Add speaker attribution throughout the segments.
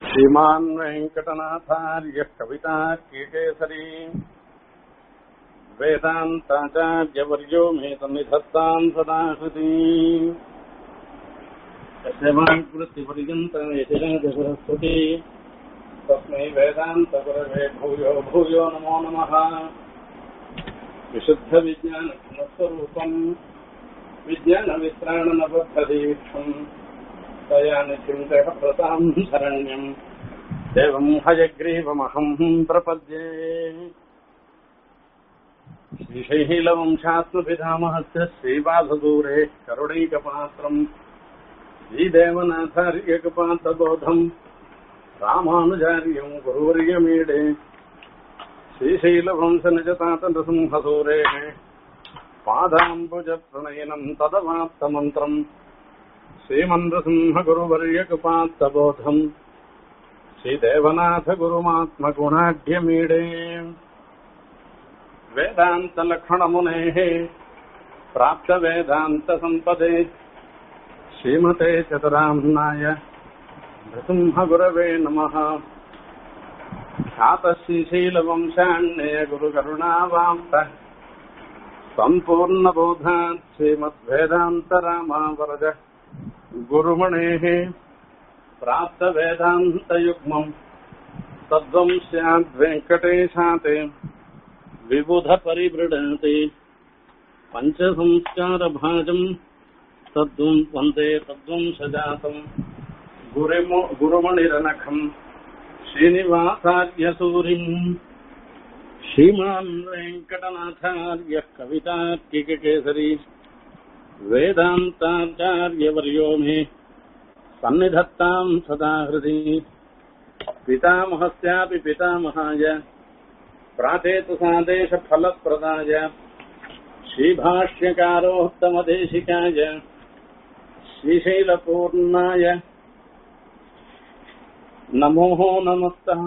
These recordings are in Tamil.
Speaker 1: श्रीमान् वेङ्कटनाथार्यः कवितार्किकेसरी वेदान्ताचार्यवर्यो मे सन्निधत्ताम् सदा हृति यस्य वाग्वृत्तिपर्यन्तमेतिराजसरस्वती तस्मै वेदान्तगुरवे भूयो भूयो नमो नमः विशुद्धविज्ञानघनस्वरूपम् विज्ञानवित्राणनबद्धदीक्षम् तया निचिन्तः प्रताम् शरण्यम् देवम् हयग्रीवमहम् प्रपद्ये श्रीशैलवंशात्मपितामहस्य श्रीपाददूरे करुणैकपात्रम् श्रीदेवनाथार्यकपात्रबोधम् रामानुजार्यम् गुरुवर्यमीडे श्रीशैलवंशनिजतातनृसिंहसूरेः पादाम्बुजप्रणयनम् तदवाप्तमन्त्रम् श्रीमन्द्रसिंहगुरुवर्यकपात्तबोधम् श्रीदेवनाथगुरुमात्मगुणाढ्यमीडे वेदान्तलक्ष्मणमुनेः प्राप्तवेदान्तसम्पदे श्रीमते चतुराम्नाय नृसिंहगुरवे नमः ख्यातश्रीशैलवंशाण्ये गुरुकरुणावाप्त सम्पूर्णबोधात् श्रीमद्वेदान्तरामावरज गुरुमणेः प्राप्तवेदान्तयुग्मम् तद्वं स्याद्वेङ्कटेशाते विबुधपरिवृढते पञ्चसंस्कारभाजम् तद्वं वन्दे तद्वं सजातम् गुरुमो गुरुमणिरनखम् श्रीनिवासार्यसूरिम् श्रीमान् वेङ्कटनाथार्यः कवितार्किककेसरी वेदान्ताचार्यवर्यो मे सन्निधत्ताम् सदा हृदि पितामहस्यापि पितामहाय प्राचेतसादेशफलप्रदाय श्रीभाष्यकारोत्तमदेशिकाय श्रीशैलपूर्णाय नमो नमस्तः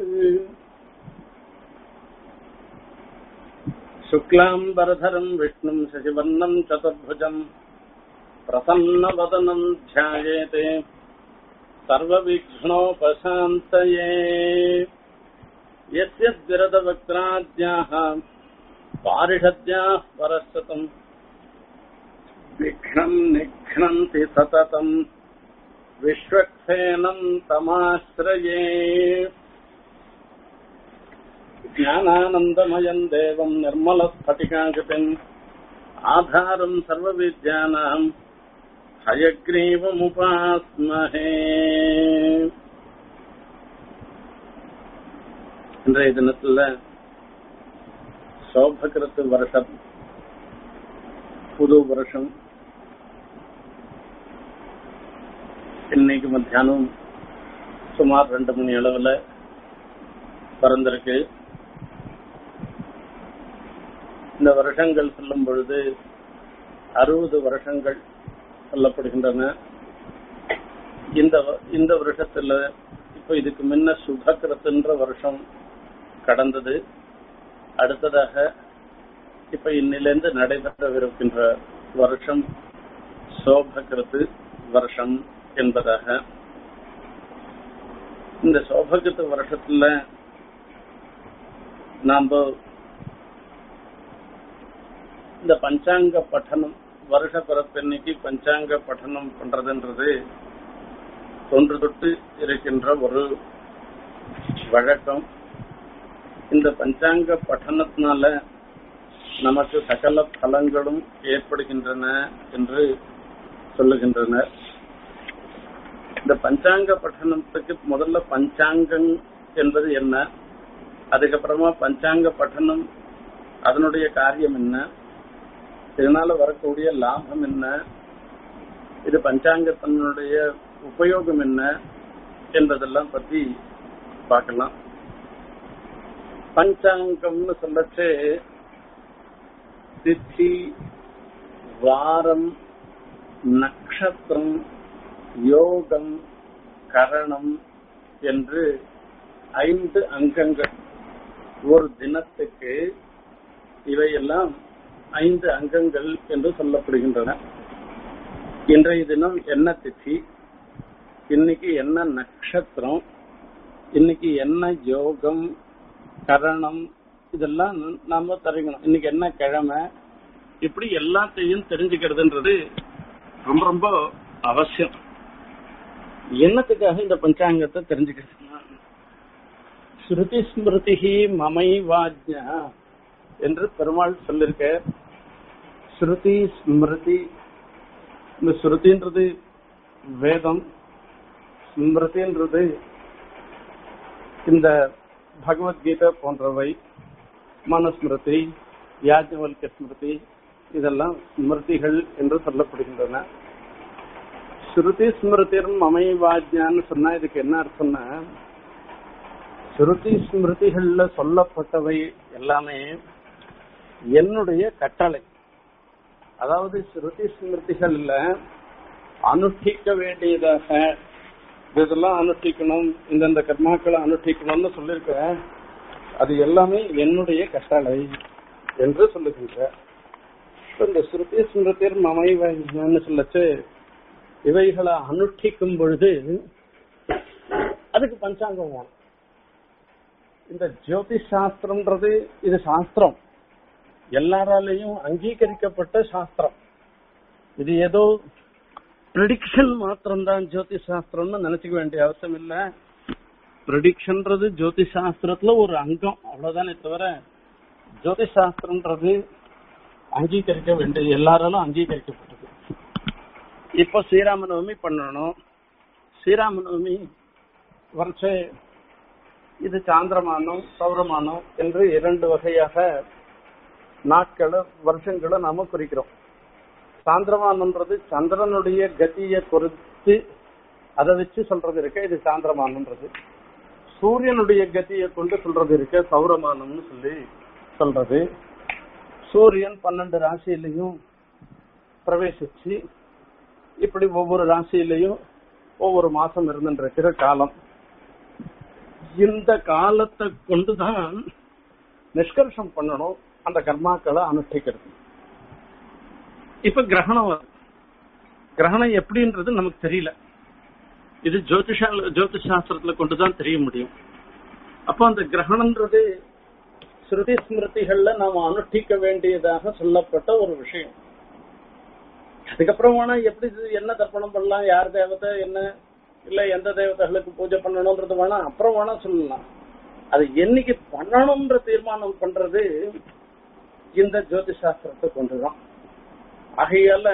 Speaker 1: शुक्लाम्बरधरम् विष्णुम् शशिवर्णम् चतुर्भुजम् प्रसन्नवदनम् ध्यायेते सर्वविघ्नोपशान्तये यस्य द्विरदवक्त्राद्याः पारिषद्याः परस्ततम् विघ्नम् निघ्नन्ति सततम् विश्वक्सेनम् तमाश्रये ज्ञानानन्दमयम् देवम् निर्मलस्फटिकाकृतिम् आधारम् सर्वविद्यानाम् हयग्रीवमुपास्महे இன்றைய தினத்துல சௌபகிருத்து வருஷம் புது வருஷம் இன்னைக்கு மத்தியானம் சுமார் ரெண்டு மணி அளவுல பிறந்திருக்கு இந்த வருஷங்கள் சொல்லும் பொழுது அறுபது வருஷங்கள் சொல்லப்படுகின்றன இந்த இந்த வருஷத்துல இப்ப இதுக்கு முன்ன சுபகிருத்துன்ற வருஷம் கடந்தது அடுத்ததாக இப்ப இன்னிலிருந்து நடைபெறவிருக்கின்ற வருஷம் சோபகிருத்து வருஷம் என்பதாக இந்த சோபகிருத்து வருஷத்துல நாம இந்த பஞ்சாங்க பட்டணம் வருஷ பிறப்பெண்ணிக்கு பஞ்சாங்க பட்டணம் பண்றதுன்றது தொன்று தொட்டு இருக்கின்ற ஒரு வழக்கம் இந்த பஞ்சாங்க பட்டணத்தினால நமக்கு சகல பலங்களும் ஏற்படுகின்றன என்று சொல்லுகின்றனர் இந்த பஞ்சாங்க பட்டணத்துக்கு முதல்ல பஞ்சாங்கம் என்பது என்ன அதுக்கப்புறமா பஞ்சாங்க பட்டணம் அதனுடைய காரியம் என்ன இதனால வரக்கூடிய லாபம் என்ன இது பஞ்சாங்கத்தினுடைய உபயோகம் என்ன என்பதெல்லாம் பத்தி பார்க்கலாம் பஞ்சாங்கம்னு சொல்லச்சு திதி வாரம் நட்சத்திரம் யோகம் கரணம் என்று ஐந்து அங்கங்கள் ஒரு தினத்துக்கு இவையெல்லாம் ஐந்து அங்கங்கள் என்று சொல்லப்படுகின்றன இன்றைய தினம் என்ன திதி இன்னைக்கு என்ன நட்சத்திரம் இன்னைக்கு என்ன யோகம் கரணம் இதெல்லாம் நாம தெரிஞ்சுக்கணும் இன்னைக்கு என்ன கிழமை இப்படி எல்லாத்தையும் தெரிஞ்சுக்கிறதுன்றது ரொம்ப ரொம்ப அவசியம் என்னத்துக்காக இந்த பஞ்சாங்கத்தை தெரிஞ்சுக்கிறதுனா ஸ்ருதி ஸ்மிருதி மமை வாஜ்யா என்று பெருமாள் சொல்லிருக்க ஸ்ருதி ஸ்மிருதி இந்த ஸ்ருதின்றது வேதம் ஸ்மிருதின்றது இந்த பகவத்கீதை போன்றவை மனுஸ்மிருதி யாஜ்ஞவல்க ஸ்மிருதி இதெல்லாம் ஸ்மிருதிகள் என்று சொல்லப்படுகின்றன ஸ்ருதி ஸ்மிருதிரும் அமைவாஜ்யான்னு சொன்னா இதுக்கு என்ன அர்த்தம்னா ஸ்ருதி ஸ்மிருதிகள்ல சொல்லப்பட்டவை எல்லாமே என்னுடைய கட்டளை அதாவது ஸ்ருதி ஸ்மிருதிகள்ல அனுஷ்டிக்க வேண்டியதாக இதெல்லாம் அனுஷ்டிக்கணும் இந்தந்த கர்மாக்களை அனுஷ்டிக்கணும்னு சொல்லியிருக்க அது எல்லாமே என்னுடைய கட்டளை என்று சொல்லுகின்ற இந்த ஸ்ருதி ஸ்மிருதிர் மமைவான்னு சொல்லச்சு இவைகளை அனுஷ்டிக்கும் பொழுது அதுக்கு பஞ்சாங்கம் வேணும் இந்த ஜோதிஷ் சாஸ்திரம்ன்றது இது சாஸ்திரம் எல்லாராலையும் அங்கீகரிக்கப்பட்ட சாஸ்திரம் இது ஏதோ ப்ரிடிக்ஷன் மாத்திரம்தான் ஜோதிஷ் சாஸ்திரம்னு நினைச்சுக்க வேண்டிய அவசியம் இல்ல ப்ரிடிக்ஷன்றது ஜோதிஷ் சாஸ்திரத்துல ஒரு அங்கம் அவ்வளவுதானே தவிர ஜோதிஷ் சாஸ்திரம்ன்றது அங்கீகரிக்க வேண்டிய எல்லாராலும் அங்கீகரிக்கப்பட்டது இப்போ ஸ்ரீராம நவமி பண்ணணும் ஸ்ரீராம நவமி வருஷே இது சாந்திரமானம் சௌரமானம் என்று இரண்டு வகையாக நாட்களை வருஷங்களை நாம குறிக்கிறோம் சாந்திரமானன்றது சந்திரனுடைய கதியை பொறுத்து அதை வச்சு சொல்றது இருக்க இது சாந்திரமானன்றது சூரியனுடைய கதியை கொண்டு சொல்றது இருக்க சௌரமானம்னு சொல்லி சொல்றது சூரியன் பன்னெண்டு ராசியிலையும் பிரவேசிச்சு இப்படி ஒவ்வொரு ராசியிலையும் ஒவ்வொரு மாசம் இருந்துருக்கிற காலம் இந்த காலத்தை கொண்டுதான் நிஷ்கர்ஷம் பண்ணணும் அந்த கர்மாக்களை அனுஷ்டிக்கிறது இப்ப கிரகணம் வருது கிரகணம் எப்படின்றது நமக்கு தெரியல இது ஜோதிஷ ஜோதிஷ் சாஸ்திரத்துல கொண்டுதான் தெரிய முடியும் அப்போ அந்த கிரகணம்ன்றது ஸ்ருதி ஸ்மிருதிகள்ல நாம அனுஷ்டிக்க வேண்டியதாக சொல்லப்பட்ட ஒரு விஷயம் அதுக்கப்புறம் வேணா எப்படி இது என்ன தர்ப்பணம் பண்ணலாம் யார் தேவதை என்ன இல்ல எந்த தேவதைகளுக்கு பூஜை பண்ணணும்ன்றது வேணா அப்புறம் வேணா சொல்லலாம் அது என்னைக்கு பண்ணணும்ன்ற தீர்மானம் பண்றது இந்த ஜோதிஷ் சாஸ்திரத்தை கொண்டுதான் ஆகையால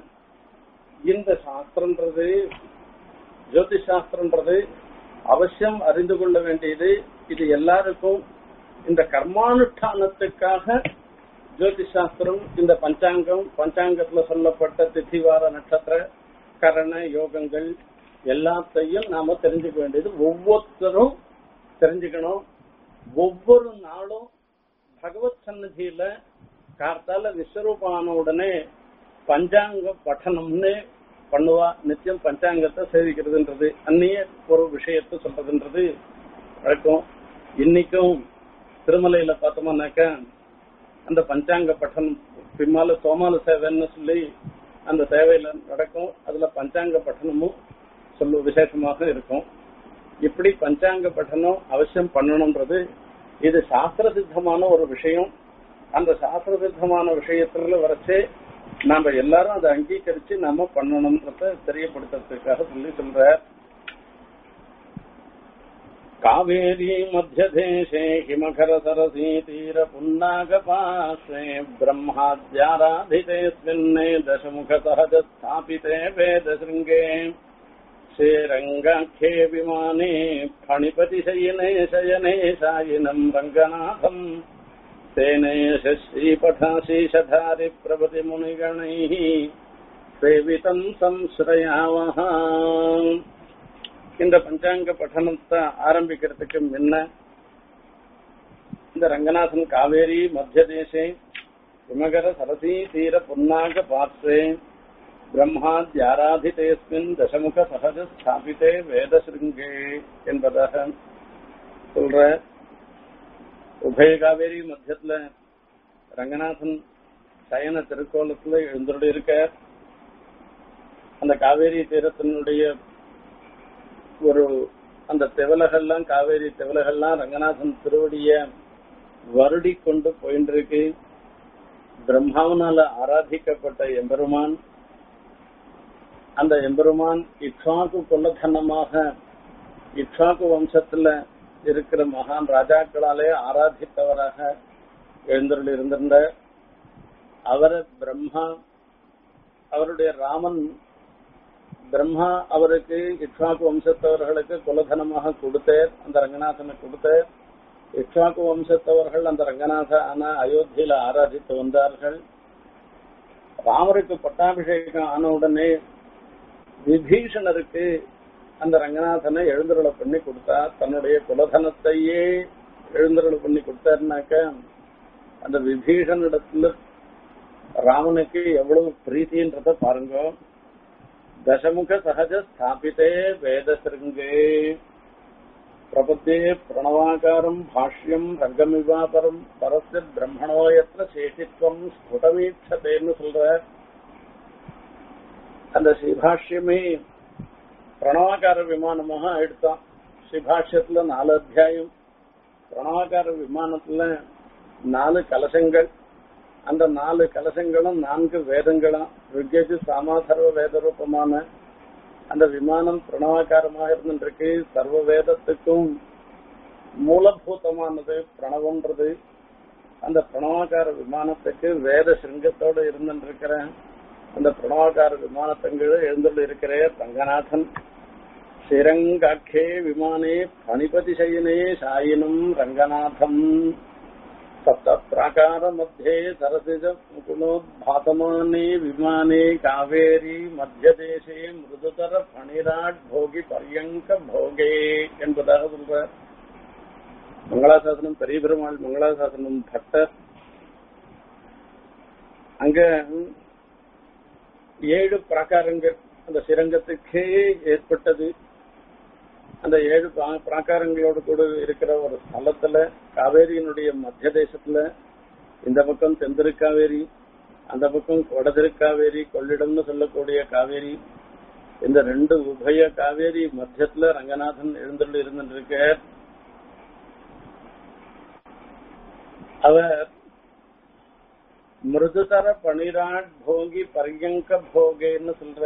Speaker 1: இந்த சாஸ்திரன்றது ஜோதிஷ் சாஸ்திரன்றது அவசியம் அறிந்து கொள்ள வேண்டியது இது எல்லாருக்கும் இந்த கர்மானுஷ்டானத்துக்காக ஜோதிஷ் சாஸ்திரம் இந்த பஞ்சாங்கம் பஞ்சாங்கத்துல சொல்லப்பட்ட திதிவார நட்சத்திர கரண யோகங்கள் எல்லாத்தையும் நாம தெரிஞ்சுக்க வேண்டியது ஒவ்வொருத்தரும் தெரிஞ்சுக்கணும் ஒவ்வொரு நாளும் பகவத் சன்னதியில கார்த்தால விஸ்வரூபான உடனே பஞ்சாங்க பட்டனம்னு பண்ணுவா நித்தியம் பஞ்சாங்கத்தை சேவிக்கிறதுன்றது அந்நிய ஒரு விஷயத்த சொல்றதுன்றது வழக்கம் இன்னைக்கும் திருமலையில பார்த்தோம்னாக்கா அந்த பஞ்சாங்க பட்டனம் பின்னால சோமால சேவைன்னு சொல்லி அந்த சேவையில நடக்கும் அதுல பஞ்சாங்க பட்டனமும் சொல்ல விசேஷமாக இருக்கும் இப்படி பஞ்சாங்க பட்டனம் அவசியம் பண்ணணும்ன்றது இது சாஸ்திர சித்தமான ஒரு விஷயம் அந்த சாஸ்திர சித்தமான விஷயத்துல வரைச்சே நாம எல்லாரும் அதை அங்கீகரிச்சு நாம பண்ணணும்ன்றத தெரியப்படுத்துறதுக்காக சொல்லி சொல்ற காவேரி மத்தியதேசே ஹிமகர சரசி தீர புன்னாகபாஸ்ரே பிரம்மாத்யாராதிதேஸ்மின்னே தசமுக சகஜ ஸ்தாபிதே வேதசிருங்கே श्रीरङ्गाख्ये विमाने फणिपतिशयने शयने शायिनम् रङ्गनाथम् तेनेश श्रीपठाशीषधारि प्रभृतिमुनिगणैः सेवितम् संश्रयावः இந்த பஞ்சாங்க பட்டணத்தை ஆரம்பிக்கிறதுக்கு முன்ன இந்த ரங்கநாதன் காவேரி மத்திய தேசே விமகர சரசி தீர புன்னாக பாத்ரே பிரம்மாத்யாராதிதேஸ்மின் தசமுக சகஜ ஸ்தாபித்தே வேதசிருங்கே என்பதாக சொல்ற உபய காவேரி மத்தியத்துல ரங்கநாதன் சயன திருக்கோலத்துல எழுந்தருடைய இருக்க அந்த காவேரி தீரத்தினுடைய ஒரு அந்த திவலைகள்லாம் காவேரி திவலைகள்லாம் ரங்கநாதன் திருவடிய வருடி கொண்டு போயிட்டு இருக்கு பிரம்மாவனால ஆராதிக்கப்பட்ட எம்பெருமான் அந்த எம்பெருமான் இக்ஷாக்கு கொல்லதனமாக இக்ஷாக்கு வம்சத்துல இருக்கிற மகான் ராஜாக்களாலே ஆராதித்தவராக எழுந்தருள் இருந்திருந்த அவரை பிரம்மா அவருடைய ராமன் பிரம்மா அவருக்கு இக்ஷாக்கு வம்சத்தவர்களுக்கு குலதனமாக கொடுத்தார் அந்த ரங்கநாதனை கொடுத்தார் இக்ஷாக்கு வம்சத்தவர்கள் அந்த ரங்கநாதன அயோத்தியில ஆராதித்து வந்தார்கள் ராமருக்கு பட்டாபிஷேகம் ஆன உடனே விபீஷணருக்கு அந்த ரங்கநாதனை எழுந்தருளை பண்ணி கொடுத்தா தன்னுடைய குலதனத்தையே எழுந்தருளை பண்ணி கொடுத்தாருனாக்க அந்த விபீஷணிடத்துல ராமனுக்கு எவ்வளவு பிரீத்தின்றத பாருங்க தசமுக சகஜ ஸ்தாபித்தே வேத சிருங்கே பிரபத்தே பிரணவாகாரம் பாஷ்யம் ரங்கமிவாபரம் பரஸ்ய பிரம்மணோயத்திர சேஷித்வம் ஸ்புடமீட்சதேன்னு சொல்ற அந்த ஸ்ரீபாஷ்யமே பிரணவாகார விமானமாக எடுத்தான் ஸ்ரீபாஷ்யத்துல நாலு அத்தியாயம் பிரணவாகார விமானத்துல நாலு கலசங்கள் அந்த நாலு கலசங்களும் நான்கு வேதங்களும் ருக்கேஜு சாமாசர்வ வேத ரூபமான அந்த விமானம் பிரணவாகாரமாக இருந்துருக்கு சர்வ வேதத்துக்கும் மூலபூதமானது பிரணவம்ன்றது அந்த பிரணவாகார விமானத்துக்கு வேத சிருங்கத்தோடு இருந்துருக்கிற அந்த பிரணவாகார விமானத்தங்கீழ எழுந்துள்ள இருக்கிற ரங்கநாதன் ஸ்ரீரங்காட்சே விமானே பணிபதி சயனே சாயினம் ரங்கநாதம் सप्त प्राकार मध्ये सरसिज मुकुलोद्भातमाने विमाने कावेरी மத்தியதேசே மிருதுதர பணிராட் போகி பர்யங்க போகே என்பதாக சொல்ற மங்களாசாசனம் பெரிய பெருமாள் மங்களாசாசனம் பட்டர் அங்க ஏழு பிராகாரங்கள் அந்த சிரங்கத்துக்கே ஏற்பட்டது அந்த ஏழு பிராகாரங்களோடு கூட இருக்கிற ஒரு ஸ்தலத்துல காவேரியினுடைய மத்திய தேசத்துல இந்த பக்கம் தென்திருக்காவேரி அந்த பக்கம் வடதிருக்காவேரி கொள்ளிடம்னு சொல்லக்கூடிய காவேரி இந்த ரெண்டு உபய காவேரி மத்தியத்துல ரங்கநாதன் எழுந்துள்ள இருந்துருக்க அவர் மிருதுதர பனிராட் போகி பர்யங்க போகேன்னு சொல்ற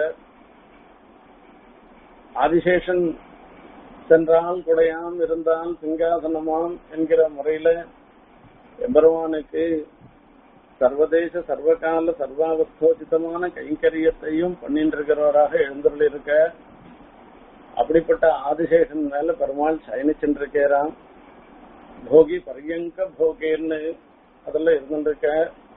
Speaker 1: ஆதிசேஷன் சென்றால் குடையாம் இருந்தால் சிங்காசனமாம் என்கிற முறையில எம்பெருமானுக்கு சர்வதேச சர்வகால சர்வாவஸ்தோசிதமான கைங்கரியத்தையும் பண்ணிட்டு இருக்கிறவராக எழுந்துள்ள இருக்க அப்படிப்பட்ட ஆதிசேஷன் மேல பெருமாள் சயனிச்சுருக்கிறான் போகி பரியங்க போகேன்னு அதுல இருந்துருக்க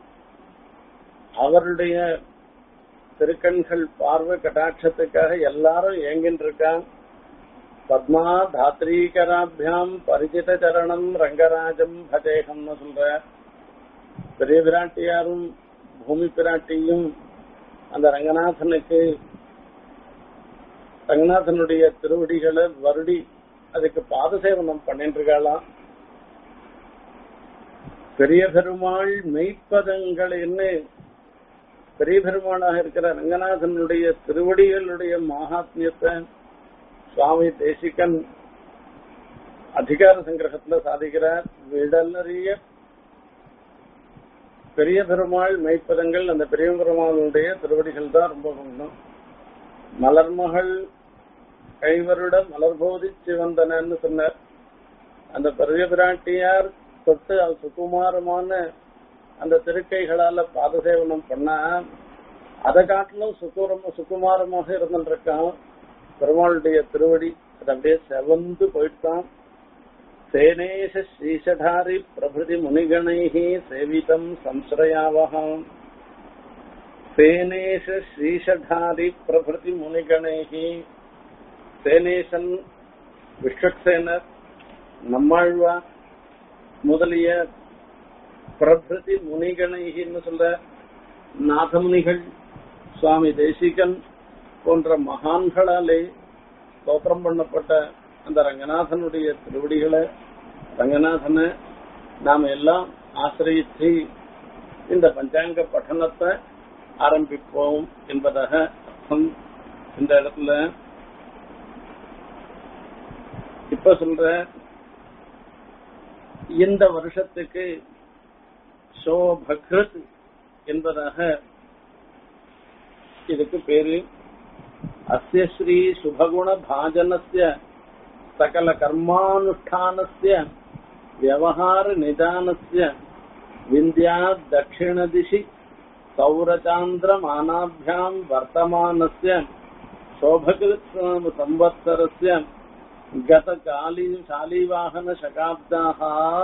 Speaker 1: அவருடைய திருக்கண்கள் பார்வை கட்டாட்சத்துக்காக எல்லாரும் ஏங்கின்னு இருக்கான் பத்மா தாத்ரீகராபியாம் பரிச்சித சரணம் ரங்கராஜம் பஜேகம்னு சொல்ற பெரிய பிராட்டியாரும் பூமி பிராட்டியும் அந்த ரங்கநாதனுக்கு ரங்கநாதனுடைய திருவடிகளை வருடி அதுக்கு பாதசேவனம் பண்ணிட்டு இருக்காளாம் பெரிய பெருமாள் மெய்ப்பதங்கள் என்ன பெரிய பெருமாளாக இருக்கிற ரங்கநாதனுடைய திருவடிகளுடைய மகாத்மியத்தை சுவாமி தேசிகன் அதிகார சங்கிரகத்துல சாதிக்கிறார் விடலறிய பெரிய பெருமாள் மெய்ப்பதங்கள் அந்த பெரிய பெருமாளுடைய திருவடிகள் தான் ரொம்ப முன்னும் மலர்மகள் கைவருட மலர்போதி சிவந்தனன்னு சொன்னார் அந்த பெரிய பிராட்டியார் தொட்டு சுகுமாரமான அந்த திருக்கைகளால பாதசேவனம் பண்ணா அதை காட்டிலும் சுகுரம் சுகுமாரமாக இருந்துருக்கான் பெருமாளுடைய திருவடி அது அப்படியே செவந்து போயிட்டான் சேனேஷ ஸ்ரீஷடாரி பிரபிருதி முனிகணைஹி சேவிதம் சம்ஸ்ரயாவகம் சேனேஷ ஸ்ரீஷடாரி பிரபிருதி முனிகணைஹி சேனேசன் விஸ்வக்சேனர் நம்மாழ்வா முதலிய பிரபிருதி முனிகணைகின்னு சொல்ற நாதமுனிகள் சுவாமி தேசிகன் போன்ற மகான்களாலே ஸ்தோத்திரம் பண்ணப்பட்ட அந்த ரங்கநாதனுடைய திருவடிகளை ரங்கநாதனை நாம் எல்லாம் ஆசிரியத்து இந்த பஞ்சாங்க பட்டணத்தை ஆரம்பிப்போம் என்பதாக அர்த்தம் இந்த இடத்துல இப்ப சொல்ற இந்த வருஷத்துக்கு சோபகிருத் என்பதாக இதுக்கு பேரு அஸ்ய ஸ்ரீ சுபகுண பாஜனஸ்ய சகல கர்மானுஷ்டானஸ்ய வியவஹார நிதானஸ்ய விந்தியா தட்சிண திசி சௌரச்சாந்திர மானாभ्याम् वर्तमानस्य शोभकृत् संवत्सरस्य गतकाली शालीवाहनशकाब्दाः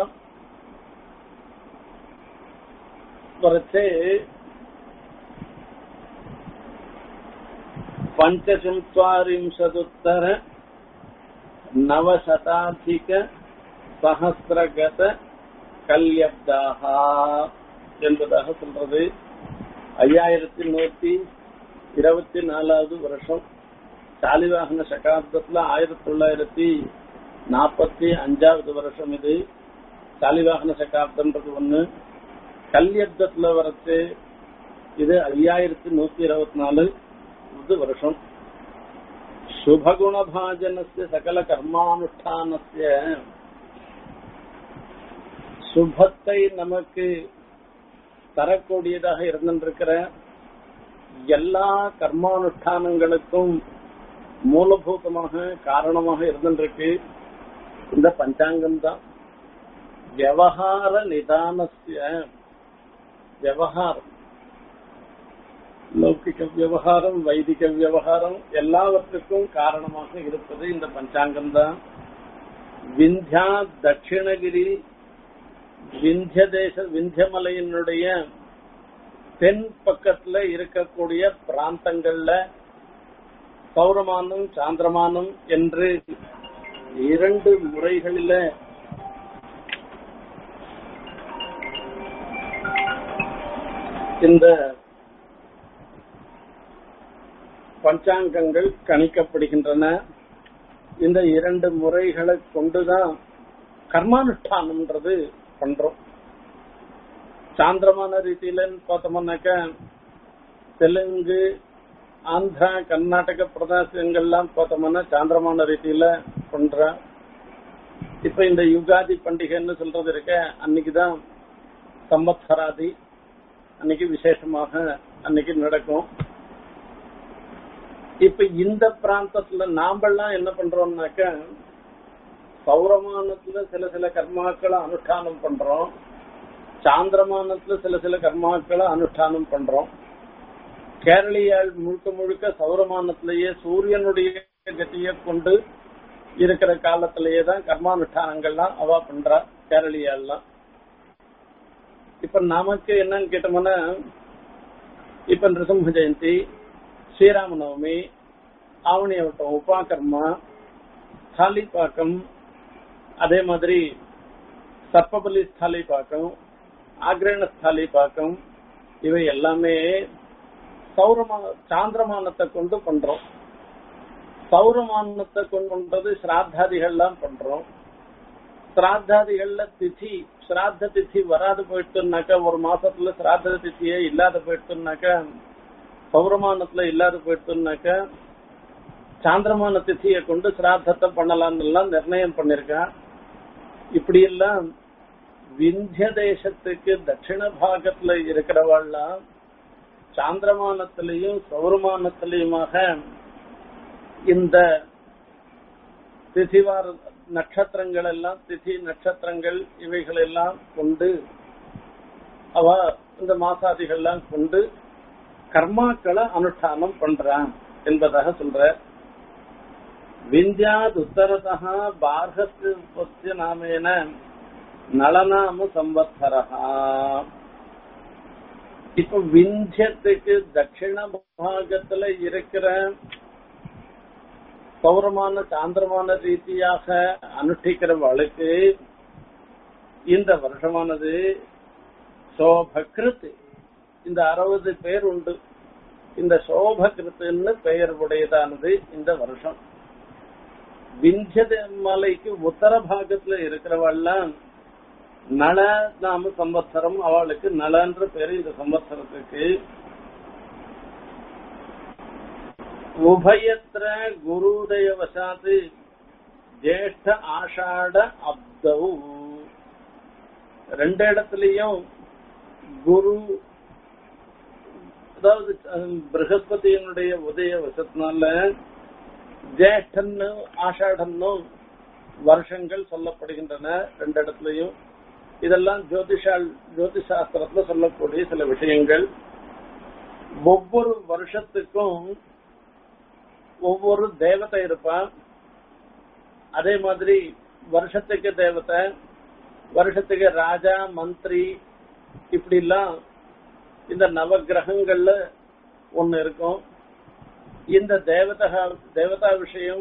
Speaker 1: वर्षे पञ्चचत्वारिंशदुत्तर नवशताधिक சஹசிரகத கல்யப்தாக என்பதாக சொல்றது ஐயாயிரத்தி நூத்தி இருபத்தி நாலாவது வருஷம் சாலிவாகன சகாப்தத்துல ஆயிரத்தி தொள்ளாயிரத்தி நாற்பத்தி அஞ்சாவது வருஷம் இது சாலிவாகன சகாப்தம்ன்றது ஒண்ணு கல்யப்தத்துல வரச்சு இது ஐயாயிரத்தி நூத்தி இருபத்தி நாலு வருஷம் சுபகுணபாஜனஸ்ய சகல கர்மானுஷ்டானஸ்ய சுபத்தை நமக்கு தரக்கூடியதாக இருந்திருக்கிற எல்லா கர்மானுஷ்டானங்களுக்கும் மூலபூதமாக காரணமாக இருந்திருக்கு இந்த பஞ்சாங்கம் தான் விவகார நிதானசிய விவகாரம் லௌகிக விவகாரம் வைதிக விவகாரம் எல்லாவற்றுக்கும் காரணமாக இருப்பது இந்த பஞ்சாங்கம் தான் விந்தியா தட்சிணகிரி விந்திய தேச விந்தியமலையினுடைய தென் பக்கத்துல இருக்கக்கூடிய பிராந்தங்கள்ல பௌரமானம் சாந்திரமானம் என்று இரண்டு முறைகளில இந்த பஞ்சாங்கங்கள் கணிக்கப்படுகின்றன இந்த இரண்டு முறைகளை கொண்டுதான் கர்மானுஷ்டானம்ன்றது பண்றோம் சாந்திரமான ரீதியில பார்த்தோம்னாக்க தெலுங்கு ஆந்திரா கர்நாடக பிரதேசங்கள்லாம் பார்த்தோம்னா சாந்திரமான ரீதியில பண்ற இப்ப இந்த யுகாதி பண்டிகைன்னு சொல்றது இருக்க அன்னைக்குதான் சம்பத்சராதி அன்னைக்கு விசேஷமாக அன்னைக்கு நடக்கும் இப்ப இந்த பிராந்தத்துல நாமெல்லாம் என்ன பண்றோம்னாக்க பௌரமானத்துல சில சில கர்மாக்களை அனுஷ்டானம் பண்றோம் சாந்திரமானத்துல சில சில கர்மாக்களை அனுஷ்டானம் பண்றோம் கேரளியால் முழுக்க முழுக்க சௌரமானத்திலேயே சூரியனுடைய கதியை கொண்டு இருக்கிற காலத்திலேயே தான் கர்மானுஷ்டானங்கள்லாம் அவ பண்றா கேரளியாலாம் இப்ப நமக்கு என்னன்னு கேட்டோம்னா இப்ப நிருசிம்ம ஜெயந்தி ஸ்ரீராம நவமி ஆவணியவட்டம் உபாகர்மா ஸ்தாலிபாக்கம் அதே மாதிரி சர்ப்பபலி ஸ்தாலிபாக்கம் ஆக்ரேண ஸ்தாலிபாக்கம் இவை எல்லாமே சௌரமா சாந்திரமானத்தை கொண்டு பண்றோம் சௌரமானத்தை கொண்டு பண்றது ஸ்ராத்தாதிகள்லாம் பண்றோம் ஸ்ராத்தாதிகள்ல திதி ஸ்ராத்த திதி வராது போயிட்டுனாக்கா ஒரு மாசத்துல ஸ்ராத்த திதியே இல்லாத போயிட்டுனாக்கா பௌரமானத்துல இல்லாத போயிட்டுனாக்க சாந்திரமான திதியை கொண்டு சிராத்தத்தை பண்ணலாம்னு எல்லாம் நிர்ணயம் பண்ணிருக்கான் இப்படி எல்லாம் விந்திய தேசத்துக்கு தட்சிண பாகத்துல இருக்கிறவாள்லாம் சாந்திரமானத்திலையும் சௌரமானத்திலையுமாக இந்த திதிவார நட்சத்திரங்கள் எல்லாம் திதி நட்சத்திரங்கள் இவைகள் எல்லாம் கொண்டு அவ இந்த மாசாதிகள்லாம் கொண்டு கர்மாக்களை அனுஷ்டானம் பண்றான் என்பதாக சொல்ற விந்தியாத் உத்தரதா பார்கஸ்ய நாமேன நளநாம சம்பத்சரா இப்ப விந்தியத்துக்கு தட்சிண பாகத்துல இருக்கிற பௌரமான சாந்திரமான ரீதியாக அனுஷ்டிக்கிற வழக்கு இந்த வருஷமானது சோபகிருத் இந்த அறுபது பேர் உண்டு இந்த சோபகிருத்துன்னு பெயர் உடையதானது இந்த வருஷம் விந்திய மலைக்கு உத்தர பாகத்துல இருக்கிறவெல்லாம் நல நாம சம்பத்சரம் அவளுக்கு நலன்ற பேரு இந்த சம்பத்சரத்துக்கு உபயத்திர குருதய வசாத்து ஜேஷ்ட ஆஷாட அப்தௌ ரெண்டு இடத்துலயும் குரு அதாவது அஹ், பிரகஸ்பதியினுடைய உதய வசத்தினால ஜேஷ்டன்னு ஆஷாடன்னும் வருஷங்கள் சொல்லப்படுகின்றன ரெண்டு இடத்துலயும் இதெல்லாம் ஜோதிஷால் ஜோதிஷாஸ்திரத்துல சொல்லக்கூடிய சில விஷயங்கள் ஒவ்வொரு வருஷத்துக்கும் ஒவ்வொரு தேவதை இருப்பான் அதே மாதிரி வருஷத்துக்கு தேவதை வருஷத்துக்கு ராஜா மந்திரி இப்படி எல்லாம் இந்த நவ கிரகங்கள்ல ஒண்ணு இருக்கும் இந்த தேவதா தேவதா விஷயம்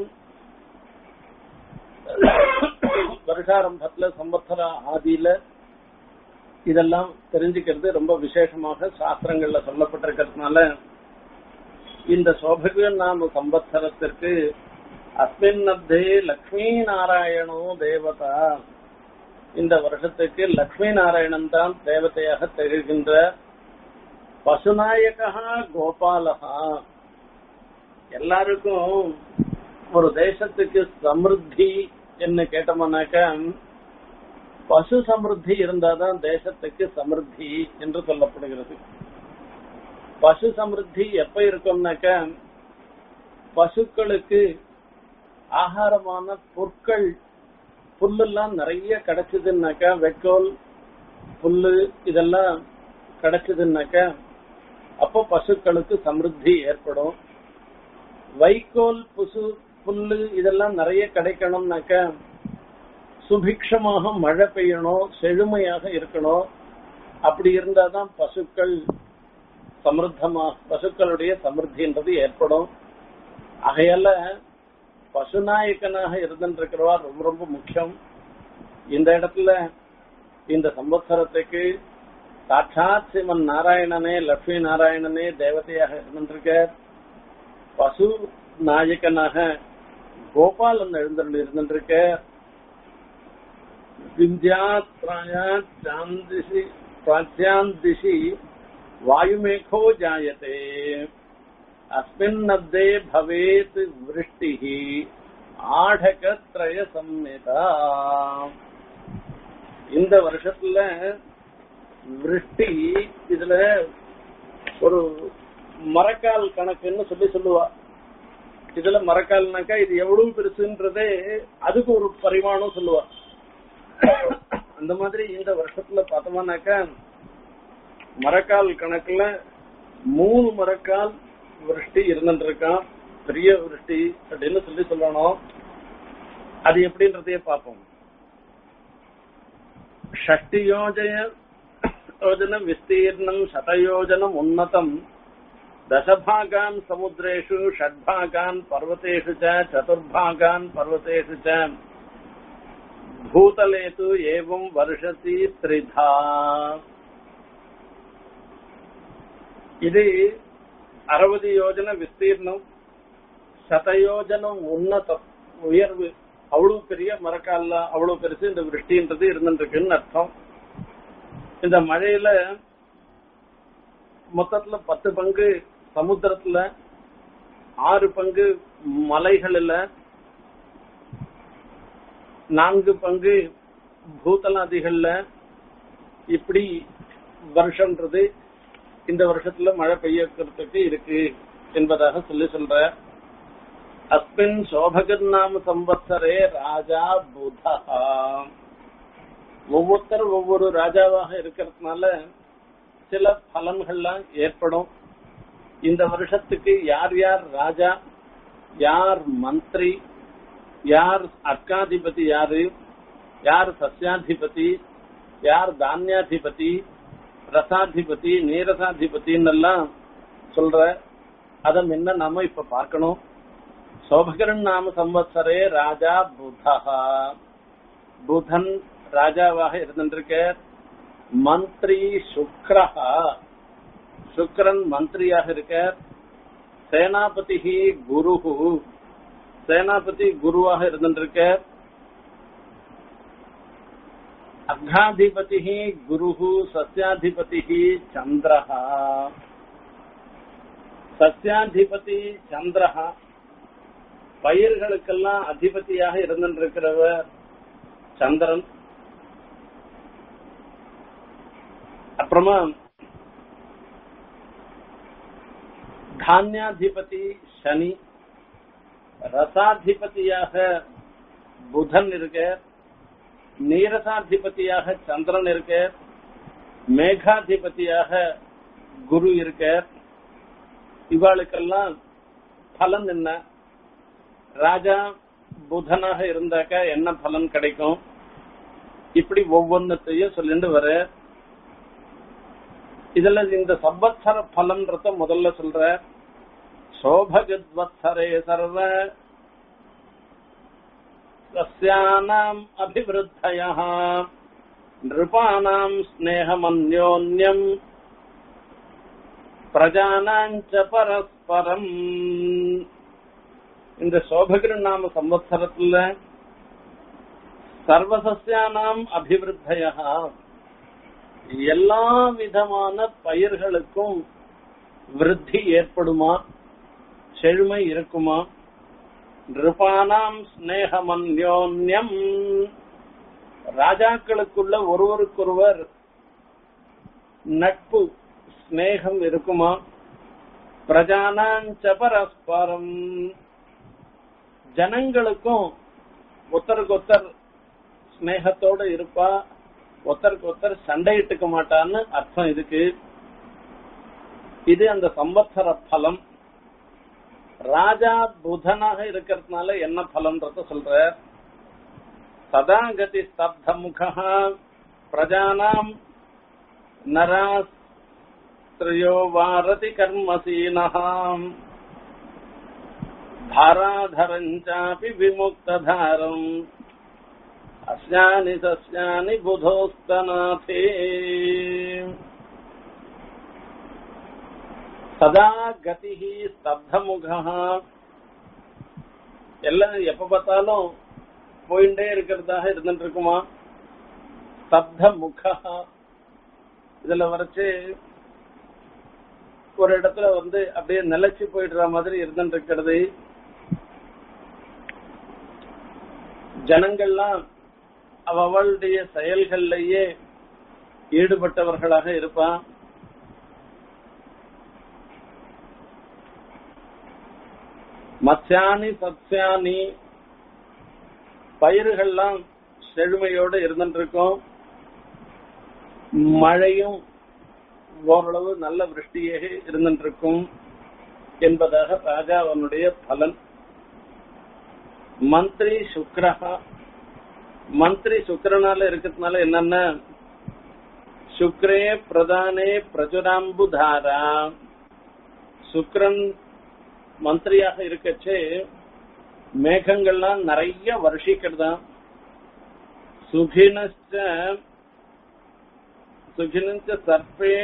Speaker 1: வருஷாரம்பத்துல சம்பத்சர ஆதியில இதெல்லாம் தெரிஞ்சுக்கிறது ரொம்ப விசேஷமாக சாஸ்திரங்கள்ல சொல்லப்பட்டிருக்கிறதுனால இந்த சோபக நாம சம்பத்சரத்திற்கு அஸ்மின் அத்தே லக்ஷ்மி நாராயணோ தேவதா இந்த வருஷத்துக்கு லக்ஷ்மி நாராயணன் தான் தேவதையாக திகழ்கின்ற பசுநாயகா கோபாலகா எல்லாருக்கும் ஒரு தேசத்துக்கு சமிருத்தி என்ன கேட்டோம்னாக்க பசு சமிருத்தி இருந்தாதான் தேசத்துக்கு சமிருத்தி என்று சொல்லப்படுகிறது பசு சமிருத்தி எப்ப இருக்கும்னாக்க பசுக்களுக்கு ஆகாரமான பொருட்கள் புல்லெல்லாம் நிறைய கிடைச்சதுன்னாக்கா வெக்கோல் புல்லு இதெல்லாம் கிடைச்சதுன்னாக்கா அப்போ பசுக்களுக்கு சமிருத்தி ஏற்படும் வைக்கோல் புசு புல்லு இதெல்லாம் நிறைய கிடைக்கணும்னாக்கா சுபிக்ஷமாக மழை பெய்யணும் செழுமையாக இருக்கணும் அப்படி இருந்தாதான் பசுக்கள் சமிருத்தமா பசுக்களுடைய சமிருத்தின்றது ஏற்படும் ஆகையால பசுநாயக்கனாக இருந்திருக்கிறவா ரொம்ப ரொம்ப முக்கியம் இந்த இடத்துல இந்த சம்பத்சரத்துக்கு சாட்சாத் சிவன் நாராயணனே லட்சுமி நாராயணனே தேவதையாக இருந்திருக்க பசு நாயக்கனாக கோபாலன் எழுந்தருள் இருந்திருக்க விந்தியாத்ராயாந்திசி பிராச்சியாந்திசி வாயுமேகோ ஜாயते अस्मिन्नब्दे भवेत् वृष्टिः ஆடகத்ரய சம்மிதா இந்த வருஷத்துல விருஷ்டி இதுல ஒரு மரக்கால் கணக்குன்னு சொல்லி சொல்லுவா இதுல மரக்கால்னாக்கா இது எவ்வளவு பெருசுன்றதே அதுக்கு ஒரு பரிமாணம் சொல்லுவா அந்த மாதிரி இந்த வருஷத்துல பார்த்தோம்னாக்கா மரக்கால் கணக்குல மூணு மரக்கால் விருஷ்டி இருந்துட்டு இருக்கான் பெரிய விருஷ்டி அப்படின்னு சொல்லி சொல்லணும் அது எப்படின்றதையே பார்ப்போம் ஷஷ்டி யோஜய யோஜன விஸ்தீர்ணம் சதயோஜனம் உன்னதம் दशभागान् समुद्रेषु षड्भागान् पर्वतेषु च चतुर्भागान् पर्वतेषु च भूतले तु एवं वर्षति त्रिधा இது அறுபது யோஜன விஸ்தீர்ணம் சதயோஜனம் உன்னதம் உயர்வு அவ்வளவு பெரிய மரக்கால அவ்வளவு பெருசு இந்த விருஷ்டின்றது இருந்துருக்குன்னு அர்த்தம் இந்த மழையில மொத்தத்துல பத்து பங்கு சமுத்திரத்துல ஆறு பங்கு மலைகள்ல நான்கு பங்கு பூதலாதிகள்ல இப்படி வருஷம்ன்றது இந்த வருஷத்துல மழை பெய்யறதுக்கு இருக்கு என்பதாக சொல்லி சொல்ற அஸ்மின் சோபகன் நாம சம்பத்சரே ராஜா புதா ஒவ்வொருத்தர் ஒவ்வொரு ராஜாவாக இருக்கிறதுனால சில பலன்கள்லாம் ஏற்படும் இந்த வருஷத்துக்கு யார் யார் ராஜா யார் மந்திரி யார் அர்க்காதிபதி யாரு யார் சஸ்யாதிபதி யார் தானியாதிபதி ரசாதிபதி நீரசாதிபதின்னு எல்லாம் சொல்ற அத முன்ன நாம இப்ப பார்க்கணும் சோபகரன் நாம சம்பத்சரே ராஜா புதா புதன் ராஜாவாக இருந்திருக்க மந்திரி சுக்ரஹா சுக்ரன் மந்திரியாக இருக்க சேனாபதி குரு சேனாபதி குருவாக இருந்திருக்க அர்காதிபதி குரு சஸ்யாதிபதி சந்திரஹா சஸ்யாதிபதி சந்திரஹா பயிர்களுக்கெல்லாம் அதிபதியாக இருந்திருக்கிறவர் சந்திரன் அப்புறமா தானியாதிபதி சனி ரசாதிபதியாக புதன் இருக்க நீரசாதிபதியாக சந்திரன் இருக்க மேகாதிபதியாக குரு இருக்க இவாளுக்கெல்லாம் பலன் என்ன ராஜா புதனாக இருந்தாக்கா என்ன பலன் கிடைக்கும் இப்படி ஒவ்வொன்னத்தையும் சொல்லிட்டு வர இதுல இந்த சம்பத்சர பலன்றத முதல்ல சொல்ற சோபகத்வத்சரே சர்வ சஸ்யானாம் அபிவிருத்தய நிருபானாம் ஸ்நேகமன்யோன்யம் பிரஜானாஞ்ச பரஸ்பரம் இந்த சோபகிரு நாம சம்பத்சரத்துல சர்வசஸ்யானாம் அபிவிருத்தய எல்லா விதமான பயிர்களுக்கும் விருத்தி ஏற்படுமா செழுமை இருக்குமா நிருபானாம் ஸ்நேகமன்யோன்யம் ராஜாக்களுக்குள்ள ஒருவருக்கொருவர் நட்பு ஸ்நேகம் இருக்குமா பிரஜானாஞ்ச பரஸ்பரம் ஜனங்களுக்கும் ஒருத்தருக்கொத்தர் ஸ்நேகத்தோட இருப்பா ஒருத்தருக்கு ஒருத்தர் சண்டையிட்டுக்க மாட்டான்னு அர்த்தம் இதுக்கு இது அந்த சம்பத்சர பலம் ராஜா புதனாக இருக்கிறதுனால என்ன பலன்றத சொல்ற சதா கதி ஸ்தப்த முக பிரஜானாம் நராஸ்திரியோ வாரதி கர்மசீனஹாம் தாராதரஞ்சாபி விமுக்ததாரம் அஸ்யானி சஸ்யானி புதோஸ்தநாதே சதா கதி ஸ்தப்தமுகா எல்லாம் எப்ப பார்த்தாலும் போயிட்டே இருக்கிறதாக இருந்துட்டு இருக்குமா ஸ்தப்த முகா இதுல வரைச்சு ஒரு இடத்துல வந்து அப்படியே நிலைச்சு போயிடுற மாதிரி இருந்துட்டு இருக்கிறது ஜனங்கள்லாம் அவளுடைய செயல்கள்லயே ஈடுபட்டவர்களாக இருப்பான் மத்யானி சத்யானி பயிர்கள்லாம் செழுமையோடு இருந்துருக்கும் மழையும் ஓரளவு நல்ல விருஷ்டியாக இருந்துருக்கும் என்பதாக ராஜாவனுடைய பலன் மந்திரி சுக்ரஹா மந்திரி சுக்கரனால இருக்கிறதுனால என்னன்னா சுக்ரே பிரதானே பிரஜுராம்புதாரா சுக்ரன் மந்திரியாக இருக்கச்சே மேகங்கள்லாம் நிறைய வருஷிக்கிறதா சுகினச்ச சுகினச்ச சர்ப்பே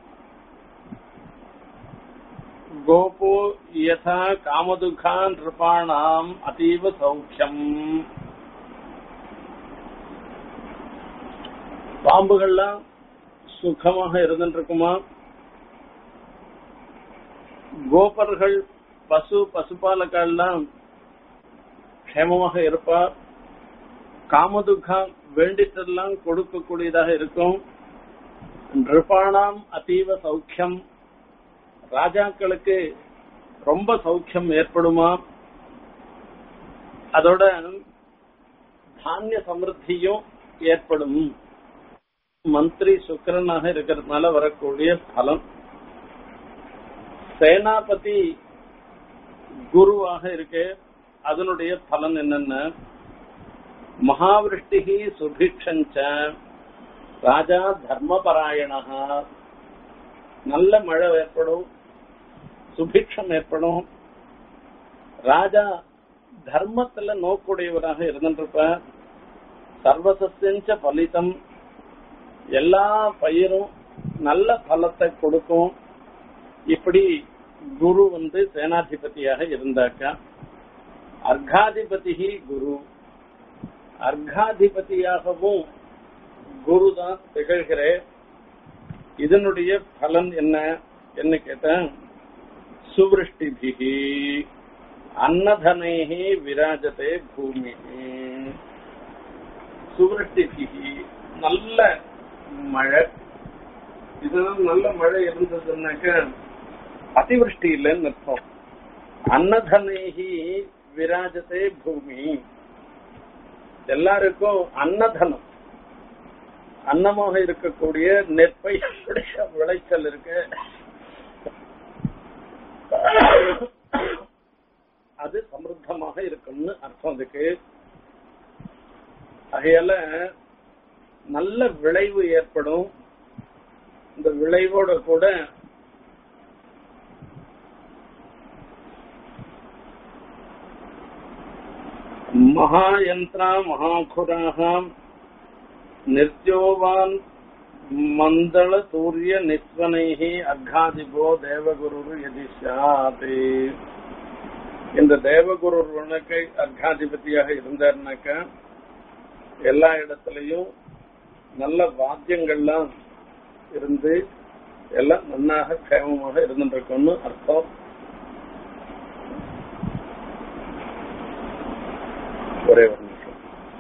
Speaker 1: கோபோ யதா காமதுகா நிருபாணாம் அதீவ சௌக்கியம் பாம்புகள்லாம் சுகமாக இருந்துட்டு இருக்குமா கோபர்கள் பசு பசுபாலக்கெல்லாம் க்ஷேமமாக இருப்பா காமதுகா வேண்டிட்டெல்லாம் கொடுக்கக்கூடியதாக இருக்கும் நிருபாணாம் அதீவ சௌக்கியம் ராஜாக்களுக்கு ரொம்ப சௌக்கியம் ஏற்படுமா அதோட தானிய சமிருத்தியும் ஏற்படும் மந்திரி சுக்கரனாக இருக்கிறதுனால வரக்கூடிய பலம் சேனாபதி குருவாக இருக்கு அதனுடைய பலன் என்னென்ன மகாவிருஷ்டி சுபிக்ஷஞ்ச ராஜா தர்மபராயணா நல்ல மழை ஏற்படும் சுபிக்ஷம் ஏற்படும் ராஜா தர்மத்துல நோக்குடையவராக இருந்துருப்ப சர்வசஸ்யஞ்ச பலிதம் எல்லா பயிரும் நல்ல பலத்தை கொடுக்கும் இப்படி குரு வந்து சேனாதிபதியாக இருந்தாக்கா அர்காதிபதி குரு அர்காதிபதியாகவும் குரு தான் திகழ்கிற இதனுடைய பலன் என்ன என்ன கேட்ட சுவிருஷ்டிபிகி அன்னதனைஹி விராஜதே பூமி சுவரட்டிக்கு நல்ல மழை இதெல்லாம் நல்ல மழை இருந்ததுன்னாக்க அதிவிருஷ்டி இல்லைன்னு அர்த்தம் அன்னதனைஹி விராஜதே பூமி எல்லாருக்கும் அன்னதனம் அன்னமாக இருக்கக்கூடிய நெற்பை விளைச்சல் இருக்கு அது சமிருத்தமாக இருக்கும்னு அர்த்தம் அதுக்கு ஆகையால நல்ல விளைவு ஏற்படும் இந்த விளைவோட கூட மகாயந்திரா மகாகுராக நிர்ஜோவான் மந்தள சூரிய நிஸ்வனைஹி அர்காதிபோ தேவகுரு எதி சாதி இந்த தேவகுரு உனக்கு அர்காதிபதியாக இருந்தாருனாக்கா எல்லா இடத்துலயும் நல்ல வாத்தியங்கள்லாம் இருந்து எல்லாம் நன்னாக க்ஷேமமாக இருந்துருக்கும்னு அர்த்தம் ஒரே ஒரு நிமிஷம்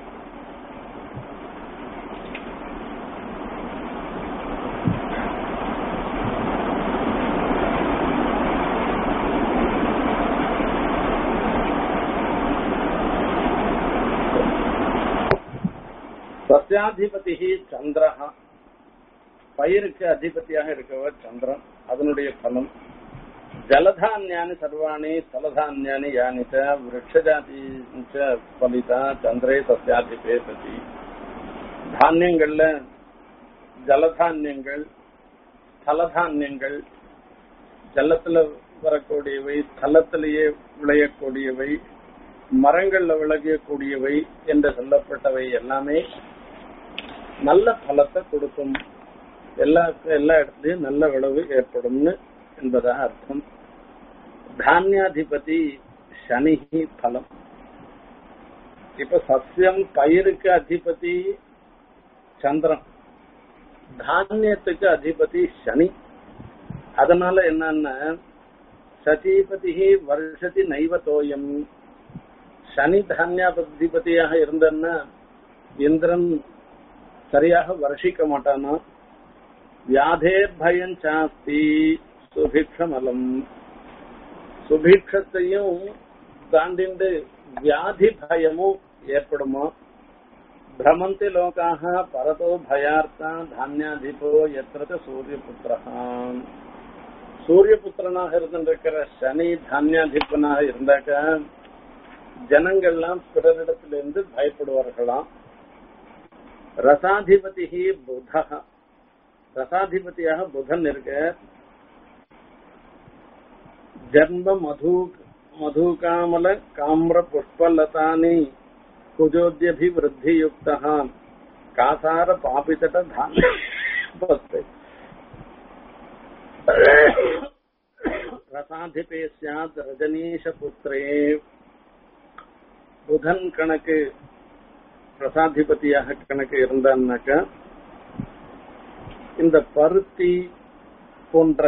Speaker 1: சஸ்யாதிபதி சந்திரஹா பயிருக்கு அதிபதியாக இருக்கவர் சந்திரன் அதனுடைய பலம் ஜலதானியானி சர்வாணி ஸ்தலதானியானி யானி ச விரக்ஷஜாதி பலிதா சந்திரே சஸ்யாதிபே சதி தானியங்கள்ல ஜலதானியங்கள் ஸ்தலதானியங்கள் ஜலத்துல வரக்கூடியவை ஸ்தலத்திலேயே விளையக்கூடியவை மரங்கள்ல விளையக்கூடியவை என்று சொல்லப்பட்டவை எல்லாமே நல்ல பலத்தை கொடுக்கும் எல்லா எல்லா இடத்துலயும் நல்ல விளைவு ஏற்படும்னு என்பதாக அர்த்தம் தானியாதிபதி சனிஹி பலம் இப்ப சஸ்யம் பயிருக்கு அதிபதி சந்திரன் தானியத்துக்கு அதிபதி சனி அதனால என்னன்னா சதீபதி வருஷத்தி நைவத்தோயம் சனி தானியாதிபதியாக இருந்தன்னா இந்திரன் சரியாக வருஷிக்க மாட்டானா வியாதேர் பயம் சாஸ்தி சுபிக்ஷமலம் சுபிக்ஷத்தையும் தாண்டிண்டு வியாதி பயமும் ஏற்படுமா பிரமந்தி லோகாக பரதோ பயார்த்தா தானியாதிபோ எத்திர சூரியபுத்திரா சூரியபுத்திரனாக இருந்திருக்கிற சனி தானியாதிபனாக இருந்தாக்க ஜனங்கள்லாம் பிறரிடத்திலிருந்து பயப்படுவார்களாம் ரசாதிபதி புதா ரசாதிபதியாக புதன் இருக்க ஜன்ம மது மதுகாமல காம்ர புஷ்பலதானி குஜோத்யபிவிருத்தியுக்த காசார பாபிதட தான ரசாதிபே சாத் ரஜனீஷ புத்திரே புதன் கணக்கு ரசாதிபதியாக கணக்கு இருந்தான்னாக்கா இந்த பருத்தி போன்ற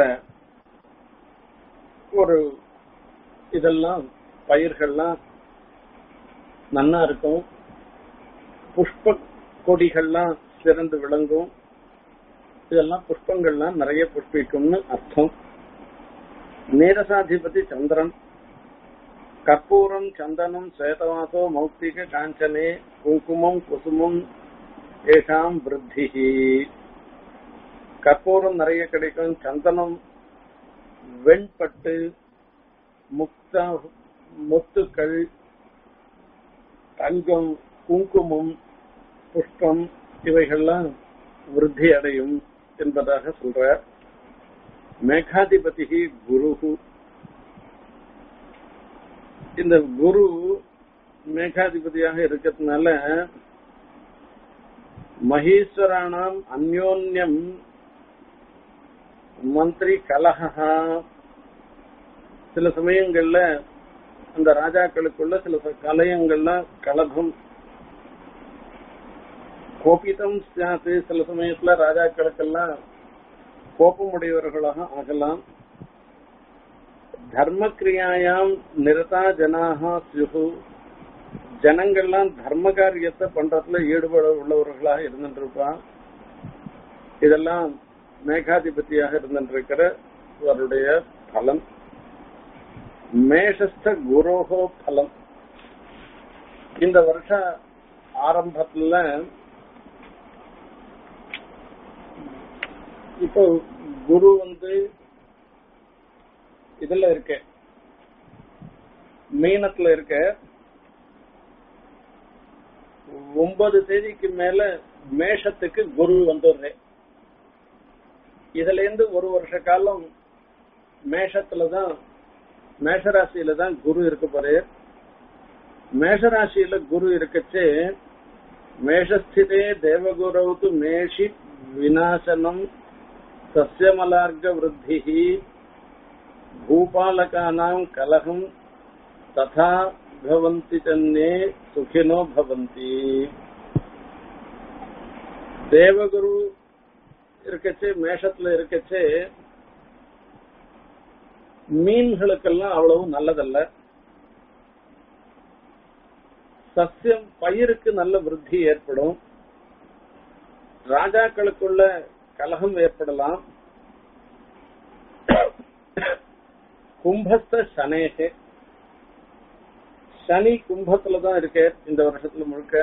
Speaker 1: ஒரு இதெல்லாம் பயிர்கள்லாம் நன்னா இருக்கும் புஷ்ப கொடிகள்லாம் சிறந்து விளங்கும் இதெல்லாம் புஷ்பங்கள்லாம் நிறைய புஷ்பிக்கும்னு அர்த்தம் நீரசாதிபதி சந்திரன் கற்பூரம் சந்தனம் ஸ்வேதவாசோ மௌக்திக காஞ்சனே குங்குமம் குசுமம் ஏஷாம் விருத்தி கற்பூரம் நிறைய கிடைக்கும் சந்தனம் வெண்பட்டு முக்த முத்துக்கள் தங்கம் குங்குமம் புஷ்பம் இவைகள்லாம் விருத்தி அடையும் என்பதாக சொல்ற மேகாதிபதி குரு இந்த குரு மேகாதிபதியாக இருக்கிறதுனால மகேஸ்வரானாம் அந்யோன்யம் மந்திரி கலகா சில சமயங்கள்ல அந்த ராஜாக்களுக்குள்ள சில கலையங்கள்லாம் கலகம் கோபிதம் சாத்து சில சமயத்துல ராஜாக்களுக்கெல்லாம் கோபமுடையவர்களாக ஆகலாம் தர்மக்கிரியாயாம் நிரதா ஜனாக சியு ஜனங்கள்லாம் தர்ம காரியத்தை பண்றதுல ஈடுபட உள்ளவர்களாக இருந்துருப்பான் இதெல்லாம் மேகாதிபதியாக இருந்திருக்கிற அவருடைய பலன் மேஷஸ்த குரோகோ பலம் இந்த வருஷ ஆரம்பத்துல இப்போ குரு வந்து இதுல இருக்க மீனத்துல இருக்க ஒன்பது தேதிக்கு மேல மேஷத்துக்கு குரு வந்துடுறேன் இதுல இருந்து ஒரு வருஷ காலம் மேஷத்துலதான் மேஷராசியில தான் குரு இருக்க போறே மேஷராசியில குரு இருக்கச்சே மேஷஸ்திதே தேவகுரவுக்கு மேஷி விநாசனம் சசியமலார்க விருத்தி பூபாலகானாம் கலகம் ததா பவந்தி தன்னே சுகினோ பவந்தி தேவகுரு இருக்கச்சே மேஷத்துல இருக்கச்சே மீன்களுக்கெல்லாம் அவ்வளவு நல்லதல்ல சசியம் பயிருக்கு நல்ல விருத்தி ஏற்படும் ராஜாக்களுக்குள்ள கலகம் ஏற்படலாம் கும்பஸ்த சனேகே சனி கும்பத்துல தான் இருக்கு இந்த வருஷத்துல முழுக்க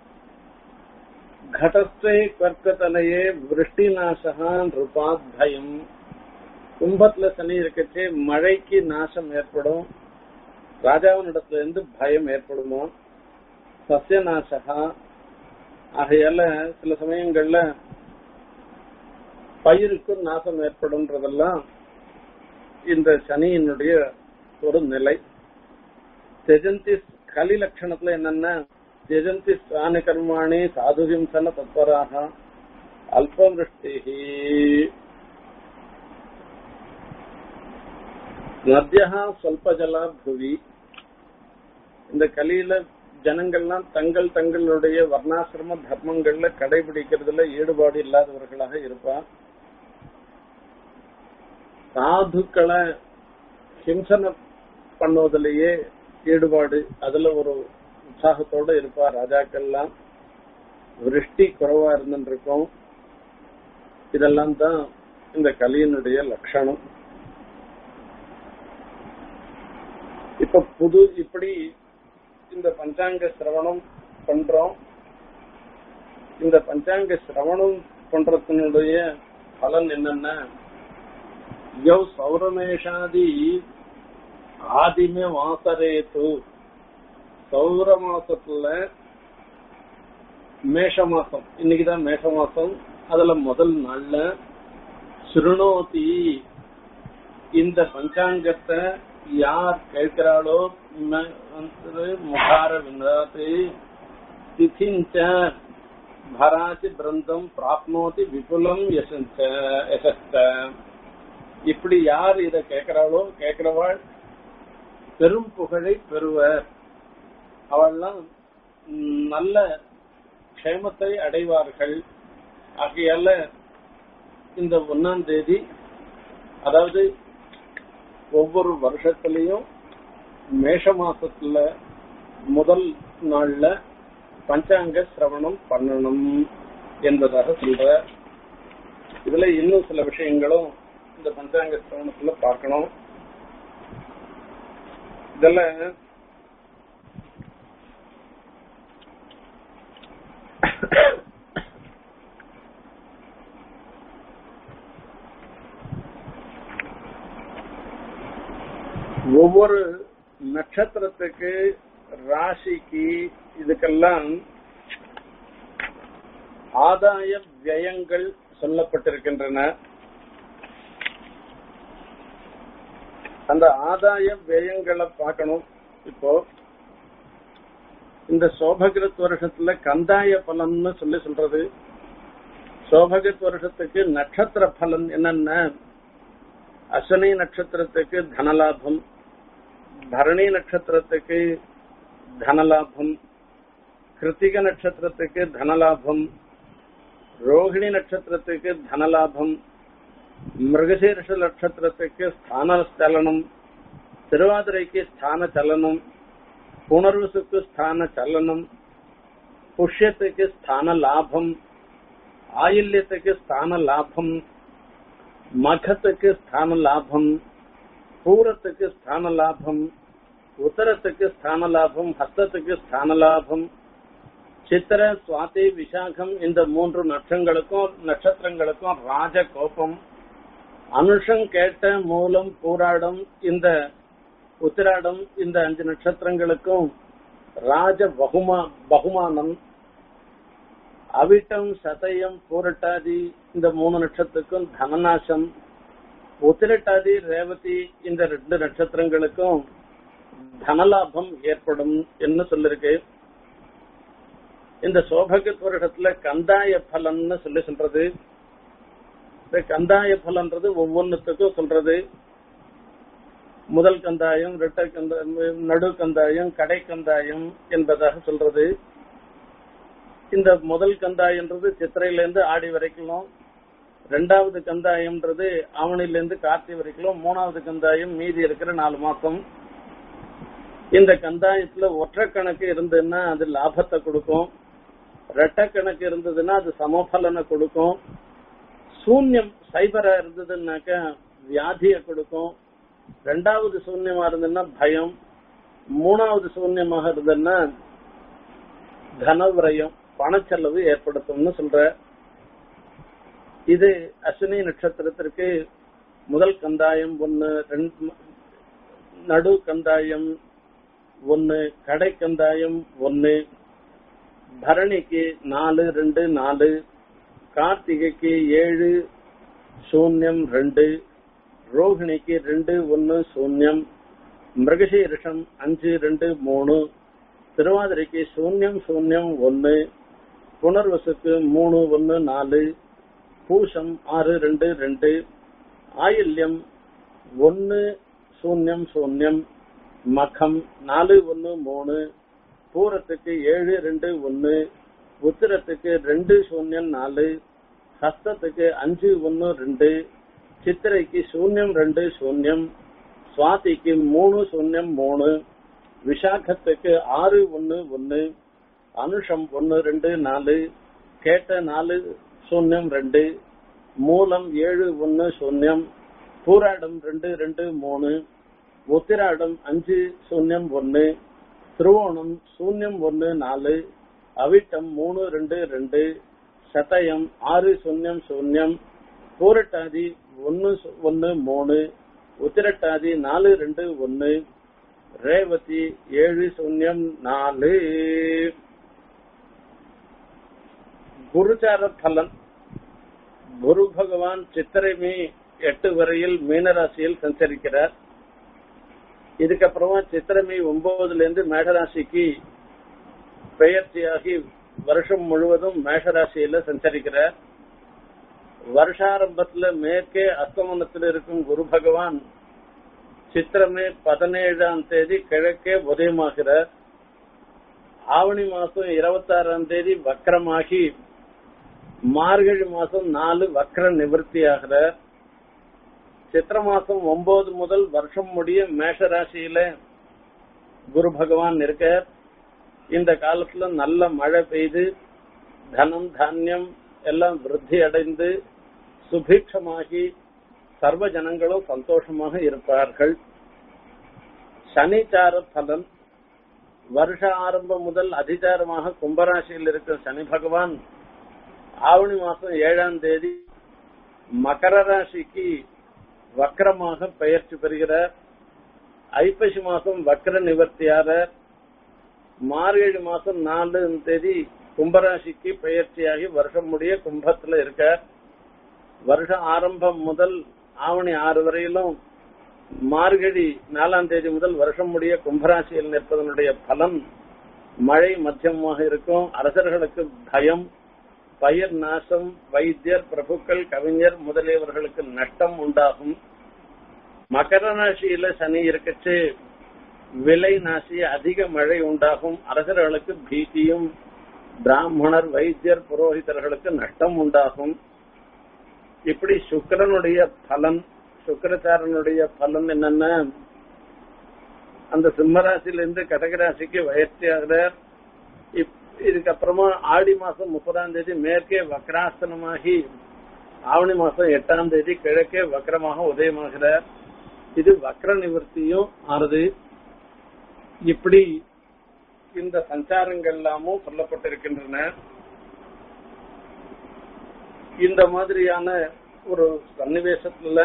Speaker 1: கடஸ்தை கற்கத்தலையே விருஷ்டி நாசகா நிருபாத் பயம் கும்பத்துல சனி இருக்கச்சே மழைக்கு நாசம் ஏற்படும் ராஜாவினிடத்துல இருந்து பயம் ஏற்படுமோ சசிய நாசகா ஆகையால சில சமயங்கள்ல பயிருக்கும் நாசம் ஏற்படும்ன்றதெல்லாம் இந்த சனியினுடைய ஒரு நிலை தெஜந்தி கலி லட்சணத்துல என்னன்னா त्यजन्ति स्थानि कर्माणि साधुहिंसन तत्पराः अल्पवृष्टिः நத்தியா சொல்ப ஜலா புவி இந்த கலியில ஜனங்கள்லாம் தங்கள் தங்களுடைய வர்ணாசிரம தர்மங்கள்ல கடைபிடிக்கிறதுல ஈடுபாடு இல்லாதவர்களாக இருப்பார் சாதுக்களை ஹிம்சன பண்ணுவதிலேயே ஈடுபாடு அதுல ஒரு உற்சாகத்தோட இருப்பா ராஜாக்கள்லாம் விருஷ்டி குறைவா இருந்துருக்கும் இதெல்லாம் தான் இந்த கலியினுடைய லட்சணம் இப்ப புது இப்படி இந்த பஞ்சாங்க சிரவணம் பண்றோம் இந்த பஞ்சாங்க சிரவணம் பண்றதுனுடைய பலன் என்னன்னா யவ் சௌரமேஷாதி ஆதிமே வாசரேத்து சௌர மாசத்துல மேஷ மாசம் இன்னைக்குதான் மேஷ மாசம் அதுல முதல் நாள்ல சுருணோதி இந்த பஞ்சாங்கத்தை யார் கேட்கிறாளோ முகார வினாத்து திதிஞ்ச பராசி பிருந்தம் பிராப்னோதி விபுலம் யசஞ்ச யசஸ்த இப்படி யார் இத கேட்கிறாளோ கேட்கிறவாள் பெரும் புகழை பெறுவர் அவெல்லாம் நல்ல க்ஷேமத்தை அடைவார்கள் ஆகையால இந்த ஒன்னாம் தேதி அதாவது ஒவ்வொரு வருஷத்திலையும் மேஷ மாசத்துல முதல் நாள்ல பஞ்சாங்க சிரவணம் பண்ணணும் என்பதாக சொல்ற இதுல இன்னும் சில விஷயங்களும் இந்த பஞ்சாங்க சிரவணத்துல பார்க்கணும் இதுல ஒவ்வொரு நட்சத்திரத்துக்கு ராசிக்கு இதுக்கெல்லாம் ஆதாய வியயங்கள் சொல்லப்பட்டிருக்கின்றன அந்த ஆதாய வியயங்களை பார்க்கணும் இப்போ இந்த சோபகிருத் வருஷத்துல கந்தாய பலன்னு சொல்லி சொல்றது சோபகிருத் வருஷத்துக்கு நட்சத்திர பலன் என்னன்னா அஸ்வினி நட்சத்திரத்துக்கு தனலாபம் பரணி நட்சத்திரத்துக்கு தனலாபம் கிருத்திக நட்சத்திரத்துக்கு தனலாபம் ரோகிணி நட்சத்திரத்துக்கு தனலாபம் மிருகசீர்ஷ நட்சத்திரத்துக்கு ஸ்தானஸ்தலனம் திருவாதிரைக்கு ஸ்தான சலனம் புனர்வசுக்கு ஸ்தான சலனம் புஷ்யத்துக்கு ஸ்தான லாபம் ஆயில்யத்துக்கு ஸ்தான லாபம் மகத்துக்கு ஸ்தான லாபம் பூரத்துக்கு ஸ்தான லாபம் உத்தரத்துக்கு ஸ்தான லாபம் ஹஸ்தத்துக்கு ஸ்தான லாபம் சித்திர சுவாதி விசாகம் இந்த மூன்று நட்சங்களுக்கும் நட்சத்திரங்களுக்கும் ராஜ கோபம் அனுஷம் கேட்ட மூலம் பூராடம் இந்த உத்திராடம் இந்த அஞ்சு நட்சத்திரங்களுக்கும் ராஜ பகுமா பகுமானம் அவிட்டம் சதயம் பூரட்டாதி இந்த மூணு நட்சத்திரத்துக்கும் தனநாசம் உத்திரட்டாதி ரேவதி இந்த ரெண்டு நட்சத்திரங்களுக்கும் தனலாபம் ஏற்படும் என்று சொல்லிருக்கு இந்த சோபகத் வருடத்துல கந்தாய பலன்னு சொல்லி சொல்றது இந்த கந்தாய பலன்றது ஒவ்வொன்றுத்துக்கும் சொல்றது முதல் கந்தாயம் இரட்டை கந்தாயம் நடு கந்தாயம் கடை கந்தாயம் என்பதாக சொல்றது இந்த முதல் கந்தாயன்றது சித்திரையில இருந்து ஆடி வரைக்கும் ரெண்டாவது கந்தாயம்ன்றது ஆவணில இருந்து கார்த்தி வரைக்கும் மூணாவது கந்தாயம் மீதி இருக்கிற நாலு மாசம் இந்த கந்தாயத்துல ஒற்றை கணக்கு இருந்ததுன்னா அது லாபத்தை கொடுக்கும் ரெட்டை கணக்கு இருந்ததுன்னா அது சமபலனை கொடுக்கும் சூன்யம் சைபரா இருந்ததுன்னாக்க வியாதிய கொடுக்கும் ரெண்டாவது சூன்யமா இருந்ததுன்னா பயம் மூணாவது சூன்யமாக இருந்ததுன்னா தனவிரயம் பணச்செலவு ஏற்படுத்தும்னு சொல்ற இது அஸ்வினி நட்சத்திரத்திற்கு முதல் கந்தாயம் ஒன்னு ரெண்டு நடு கந்தாயம் ஒன்னு கடை கந்தாயம் ஒன்னு பரணிக்கு நாலு ரெண்டு நாலு கார்த்திகைக்கு ஏழு சூன்யம் ரெண்டு ரோஹிணிக்கு ரெண்டு ஒன்னு சூன்யம் மிருகசீரிஷம் அஞ்சு ரெண்டு மூணு திருவாதிரைக்கு சூன்யம் சூன்யம் ஒன்னு புனர்வசுக்கு மூணு ஒன்னு நாலு பூசம் ஆறு ரெண்டு ரெண்டு ஆயில்யம் ஒன்னு சூன்யம் சூன்யம் மகம் நாலு ஒன்னு மூணு பூரத்துக்கு ஏழு ரெண்டு ஒன்னு உத்திரத்துக்கு ரெண்டு சூன்யம் நாலு ஹஸ்தத்துக்கு அஞ்சு ஒன்னு ரெண்டு சித்திரைக்கு சூன்யம் ரெண்டு சூன்யம் சுவாதிக்கு மூணு சூன்யம் மூணு விசாகத்துக்கு ஆறு ஒன்னு ஒன்னு அனுஷம் ஒன்னு ரெண்டு நாலு கேட்ட நாலு சூன்யம் ரெண்டு மூலம் ஏழு ஒன்னு சூன்யம் பூராடம் ரெண்டு ரெண்டு மூணு உத்திராடம் அஞ்சு சூன்யம் ஒன்னு திருவோணம் சூன்யம் ஒன்னு நாலு அவிட்டம் மூணு ரெண்டு ரெண்டு சதயம் ஆறு சூன்யம் சூன்யம் பூரட்டாதி ஒன்னு ஒன்னு மூணு உத்திரட்டாதி நாலு ரெண்டு ஒன்னு ரேவதி ஏழு சூன்யம் நாலு குருச்சார பலன் குரு பகவான் சித்திரை மே எட்டு வரையில் மீனராசியில் சஞ்சரிக்கிறார் இதுக்கப்புறமா சித்திரமே ஒன்பதுல இருந்து மேடராசிக்கு பெயர்ச்சியாகி வருஷம் முழுவதும் மேஷராசியில சஞ்சரிக்கிறார் வருஷாரம்பத்துல மேற்கே அஸ்தமனத்தில் இருக்கும் குரு பகவான் சித்திரமே பதினேழாம் தேதி கிழக்கே உதயமாகிறார் ஆவணி மாசம் இருபத்தி ஆறாம் தேதி வக்கரமாகி மார்கழி மாசம் நாலு வக்கர நிவர்த்தி ஆகிறார் சித்திர மாசம் ஒன்பது முதல் வருஷம் முடிய மேஷ ராசியில குரு பகவான் இருக்கார் இந்த காலத்துல நல்ல மழை பெய்து தனம் தானியம் எல்லாம் விருத்தி அடைந்து சுபீட்சமாகி சர்வ ஜனங்களும் சந்தோஷமாக இருப்பார்கள் சனிச்சார பலன் வருஷ ஆரம்பம் முதல் அதிகாரமாக கும்பராசியில் இருக்கிற சனி பகவான் ஆவணி மாசம் ஏழாம் தேதி மகர ராசிக்கு வக்கரமாக பெயர்ச்சி பெறுகிறார் ஐப்பசி மாசம் வக்கர நிவர்த்தியாளர் மார்கழி மாசம் நாலு தேதி கும்பராசிக்கு பெயர்ச்சியாகி வருஷம் முடிய கும்பத்துல இருக்கார் வருஷ ஆரம்பம் முதல் ஆவணி ஆறு வரையிலும் மார்கழி நாலாம் தேதி முதல் வருஷம் முடிய கும்பராசியில் நிற்பதனுடைய பலன் மழை மத்தியமாக இருக்கும் அரசர்களுக்கு பயம் பயிர் நாசம் வைத்தியர் பிரபுக்கள் கவிஞர் முதலியவர்களுக்கு நஷ்டம் உண்டாகும் மகர ராசியில சனி இருக்கச்சு விலை நாசி அதிக மழை உண்டாகும் அரசர்களுக்கு பீதியும் பிராமணர் வைத்தியர் புரோகிதர்களுக்கு நஷ்டம் உண்டாகும் இப்படி சுக்கரனுடைய பலன் சுக்கரச்சாரனுடைய பலன் என்னன்னா அந்த சிம்மராசில இருந்து கடகராசிக்கு வயர்ச்சி ஆகிறார் இப்- இதுக்கப்புறமா ஆடி மாசம் முப்பதாம் தேதி மேற்கே வக்ராஸ்தனமாகி ஆவணி மாசம் எட்டாம் தேதி கிழக்கே வக்ரமாக உதயமாகிறார் இது வக்ர நிவர்த்தியும் ஆறுது இப்படி இந்த சஞ்சாரங்கள் எல்லாமும் சொல்லப்பட்டிருக்கின்றன இந்த மாதிரியான ஒரு சன்னிவேசத்துல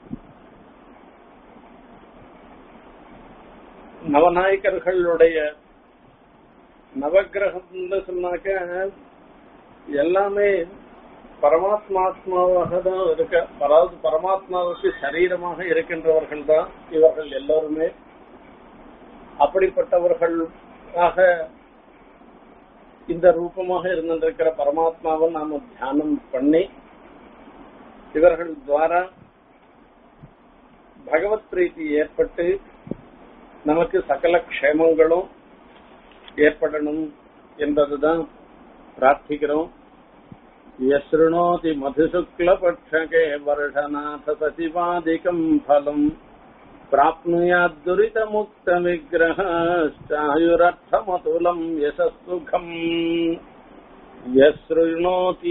Speaker 1: நவநாயகர்களுடைய நவகிரகம்னு சொன்னாக்க எல்லாமே பரமாத்மாத்மாவாக தான் இருக்க அதாவது பரமாத்மாவுக்கு சரீரமாக இருக்கின்றவர்கள் தான் இவர்கள் எல்லோருமே அப்படிப்பட்டவர்களாக இந்த ரூபமாக இருந்திருக்கிற பரமாத்மாவை நாம தியானம் பண்ணி இவர்கள் துவாரா பகவத் பிரீத்தி ஏற்பட்டு நமக்கு சகல க்ஷேமங்களும் ஏற்படணும் என்பதுதான் பிரார்த்திக்கிறோம் யஸ்ருணோதி மதுசுக்லபட்சகே வருஷநாத சசிவாதிகம் ஃபலம் प्राप्नुयात् दुरितमुक्तविग्रहश्चायुरर्थमतुलम् यशस्सुखम् யஸ்ருணோதி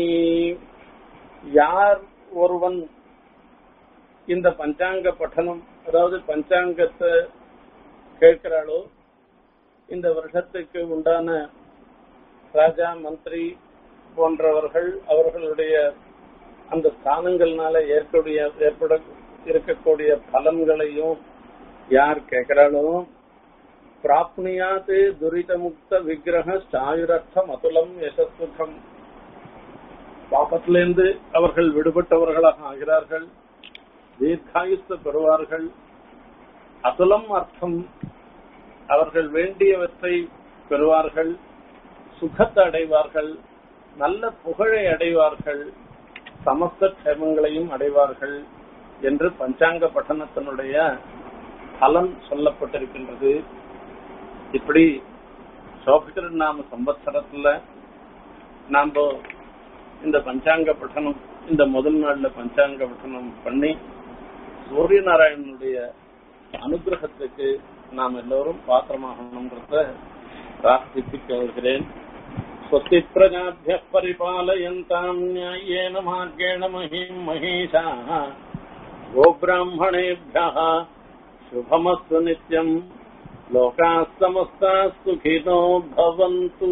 Speaker 1: யார் ஒருவன் இந்த பஞ்சாங்க பட்டனம் அதாவது பஞ்சாங்கத்தை கேட்கிறாளோ இந்த வருஷத்துக்கு உண்டான ராஜா மந்திரி போன்றவர்கள் அவர்களுடைய அந்த ஸ்தானங்கள்னால ஏற்படைய ஏற்பட இருக்கக்கூடிய பலன்களையும் யார் கேட்கிறாளோ பிராப்னியாத்து துரிதமுக்த விக்கிரக சாயுரர்த்தம் அதுலம் யசஸ்முகம் பாபத்திலிருந்து அவர்கள் விடுபட்டவர்களாக ஆகிறார்கள் தீர்க்காயுத்த பெறுவார்கள் அதுலம் அர்த்தம் அவர்கள் வேண்டியவற்றை பெறுவார்கள் சுகத்தை அடைவார்கள் நல்ல புகழை அடைவார்கள் சமஸ்த க்ஷேமங்களையும் அடைவார்கள் என்று பஞ்சாங்க பட்டணத்தினுடைய பலன் சொல்லப்பட்டிருக்கின்றது இப்படி சோபிகர நாம சம்பத்சரத்துல நாம இந்த பஞ்சாங்க பட்டணம் இந்த முதல் நாள்ல பஞ்சாங்க பட்டணம் பண்ணி சூரிய நாராயணனுடைய அனுகிரகத்துக்கு நாம் எல்லோரும் பாத்திரமாகணும்ன்றத பிரார்த்தித்து கேள்கிறேன் स्वस्ति प्रजाभ्यः परिपालयन्ताम् न्याय्येन मार्गेण महीम् महीषाः गोब्राह्मणेभ्यः शुभमस्तु नित्यम् लोकाः समस्ताः सुखिनो भवन्तु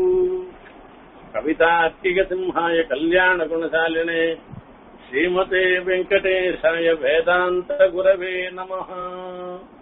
Speaker 1: कवितार्किकसिंहाय कल्याणगुणशालिने श्रीमते वेङ्कटेशाय वेदान्तगुरवे नमः